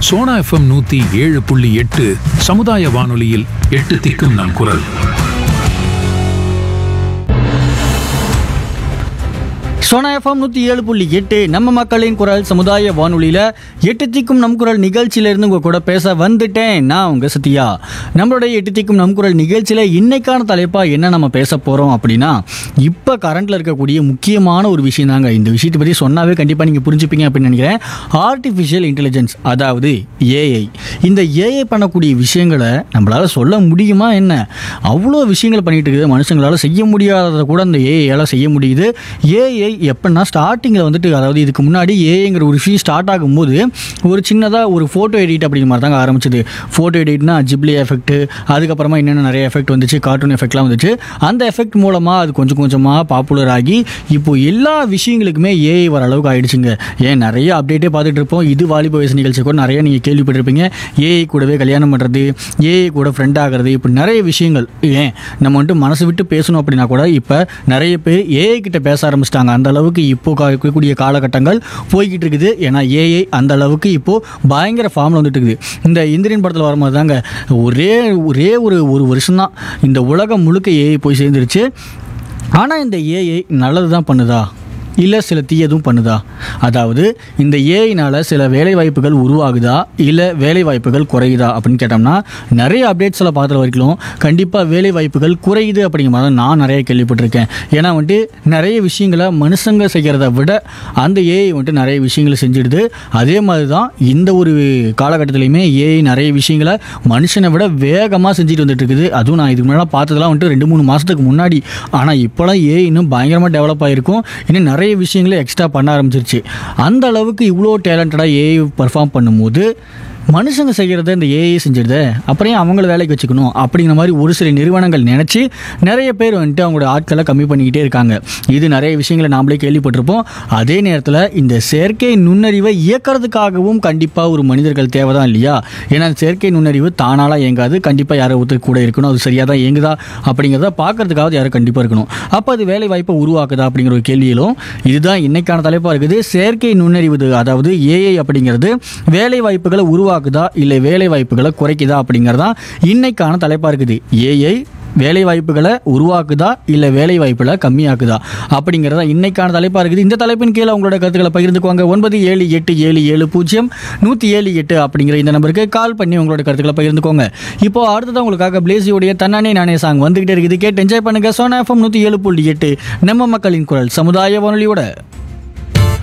Sona FM நூத்தி ஏழு புள்ளி எட்டு சமுதாய வானொலியில் எட்டு திக்கும் நம் குரல் சோனா எஃப்எம் நூற்றி ஏழு புள்ளி எட்டு நம்ம மக்களின் குரல் சமுதாய வானொலியில் எட்டு திக்கும் நம் குரல் நிகழ்ச்சியிலேருந்து உங்கள் கூட பேச வந்துட்டேன் நான் உங்கள் சத்யா நம்மளுடைய எட்டு திக்கும் நம் குரல் நிகழ்ச்சியில் இன்னைக்கான தலைப்பாக என்ன நம்ம பேச போகிறோம் அப்படின்னா இப்போ கரண்ட்டில் இருக்கக்கூடிய முக்கியமான ஒரு விஷயம் தாங்க இந்த விஷயத்தை பற்றி சொன்னாவே கண்டிப்பாக நீங்கள் புரிஞ்சுப்பீங்க அப்படின்னு நினைக்கிறேன் ஆர்டிஃபிஷியல் இன்டெலிஜென்ஸ் அதாவது ஏஐ இந்த ஏஐ பண்ணக்கூடிய விஷயங்களை நம்மளால் சொல்ல முடியுமா என்ன அவ்வளோ விஷயங்கள் பண்ணிட்டு இருக்குது மனுஷங்களால் செய்ய முடியாததை கூட அந்த ஏஐயால் செய்ய முடியுது ஏஐ எப்படின்னா ஸ்டார்டிங்கில் வந்துட்டு அதாவது இதுக்கு முன்னாடி ஏஐங்கிற ஒரு விஷயம் ஸ்டார்ட் ஆகும்போது ஒரு சின்னதாக ஒரு ஃபோட்டோ எடிட் அப்படிங்கிற மாதிரி தாங்க ஆரம்பிச்சது ஃபோட்டோ எடிட்னா ஜிப்லி எஃபெக்ட் அதுக்கப்புறமா என்னென்ன நிறைய எஃபெக்ட் வந்துச்சு கார்ட்டூன் எஃபெக்ட்லாம் வந்துச்சு அந்த எஃபெக்ட் மூலமாக அது கொஞ்சம் கொஞ்சமாக பாப்புலர் ஆகி இப்போ எல்லா விஷயங்களுக்குமே ஏஐ வர அளவுக்கு ஆயிடுச்சுங்க ஏன் நிறைய அப்டேட்டே பார்த்துட்டு இருப்போம் இது வாலிப வயசு நிகழ்ச்சி கூட நிறைய நீங்கள் கேள்விப்பட்டிருப்பீங்க ஏஐ கூடவே கல்யாணம் பண்ணுறது ஏஐ கூட ஃப்ரெண்ட் ஆகிறது இப்படி நிறைய விஷயங்கள் ஏன் நம்ம வந்துட்டு மனசு விட்டு பேசணும் அப்படின்னா கூட இப்போ நிறைய பேர் ஏஐ கிட்ட பேச ஆரம்பிச்சிட்டாங்க அந்த அளவுக்கு இப்போ கா- இருக்கக்கூடிய காலகட்டங்கள் போய்கிட்டு இருக்குது ஏன்னா ஏஐ அந்த அளவுக்கு இப்போ பயங்கர ஃபார்மில் வந்துட்டு இருக்குது இந்த இந்திரியன் படத்தில் வரும்போது தாங்க ஒரே ஒரே ஒரு ஒரு வருஷம் தான் இந்த உலகம் முழுக்க ஏஐ போய் சேர்ந்துருச்சு ஆனால் இந்த ஏஐ நல்லது தான் பண்ணுதா இல்லை சில தீயதும் பண்ணுதா அதாவது இந்த ஏஐனால் சில வேலை வாய்ப்புகள் உருவாகுதா இல்லை வேலை வாய்ப்புகள் குறையுதா அப்படின்னு கேட்டோம்னா நிறைய அப்டேட்ஸில் பார்க்குற வரைக்கும் கண்டிப்பாக வேலை வாய்ப்புகள் குறையுது அப்படிங்கிற மாதிரி தான் நான் நிறைய கேள்விப்பட்டிருக்கேன் ஏன்னா வந்துட்டு நிறைய விஷயங்களை மனுஷங்க செய்கிறத விட அந்த ஏஐ வந்துட்டு நிறைய விஷயங்களை செஞ்சிடுது அதே மாதிரி தான் இந்த ஒரு காலகட்டத்திலையுமே ஏஐ நிறைய விஷயங்களை மனுஷனை விட வேகமாக செஞ்சுட்டு வந்துட்டு இருக்குது அதுவும் நான் இதுக்கு முன்னாடி பார்த்ததெல்லாம் வந்துட்டு ரெண்டு மூணு மாதத்துக்கு முன்னாடி ஆனால் இப்போலாம் ஏஐ இன்னும் பயங்கரமாக டெவலப் ஆகிருக்கும் இன்னும் நிறைய விஷயங்களை எக்ஸ்ட்ரா பண்ண ஆரம்பிச்சிருச்சு அந்த அளவுக்கு இவ்வளோ டேலண்டடாக ஏஐ பர்ஃபார்ம் பண்ணும்போது மனுஷங்க செய்கிறத இந்த ஏஐ செஞ்சிடுது அப்புறம் ஏன் அவங்கள வேலைக்கு வச்சுக்கணும் அப்படிங்கிற மாதிரி ஒரு சில நிறுவனங்கள் நினச்சி நிறைய பேர் வந்துட்டு அவங்களோட ஆட்களை கம்மி பண்ணிக்கிட்டே இருக்காங்க இது நிறைய விஷயங்களை நாமளே கேள்விப்பட்டிருப்போம் அதே நேரத்தில் இந்த செயற்கை நுண்ணறிவை இயக்கிறதுக்காகவும் கண்டிப்பாக ஒரு மனிதர்கள் தேவை தான் இல்லையா ஏன்னா அந்த செயற்கை நுண்ணறிவு தானாலாம் இயங்காது கண்டிப்பாக யாரோ ஒருத்தர் கூட இருக்கணும் அது சரியாக தான் இயங்குதா அப்படிங்கிறத பார்க்கறதுக்காவது யாரும் கண்டிப்பாக இருக்கணும் அப்போ அது வேலை வாய்ப்பை உருவாக்குதா அப்படிங்கிற ஒரு கேள்வியிலும் இதுதான் இன்னைக்கான தலைப்பாக இருக்குது செயற்கை நுண்ணறிவு அதாவது ஏஐ அப்படிங்கிறது வேலை வாய்ப்புகளை உருவாக்குதா இல்லை வேலை வாய்ப்புகளை குறைக்குதா அப்படிங்கிறதா இன்னைக்கான தலைப்பாக இருக்குது ஏஐ வேலை வாய்ப்புகளை உருவாக்குதா இல்லை வேலை வாய்ப்புகளை கம்மியாக்குதா அப்படிங்கிறதா இன்னைக்கான தலைப்பாக இருக்குது இந்த தலைப்பின் கீழே உங்களோட கருத்துக்களை பகிர்ந்துக்குவாங்க ஒன்பது ஏழு எட்டு ஏழு ஏழு பூஜ்ஜியம் நூற்றி ஏழு எட்டு அப்படிங்கிற இந்த நம்பருக்கு கால் பண்ணி உங்களோட கருத்துக்களை பகிர்ந்துக்கோங்க இப்போ அடுத்ததான் உங்களுக்காக பிளேசியோடைய தன்னானே நானே சாங் வந்துகிட்டே இருக்குது கேட்டு என்ஜாய் பண்ணுங்க சோனா எஃப்எம் நூற்றி ஏழு புள்ளி எட்டு நம்ம மக்களின் குரல் சமுதாய வானொலியோட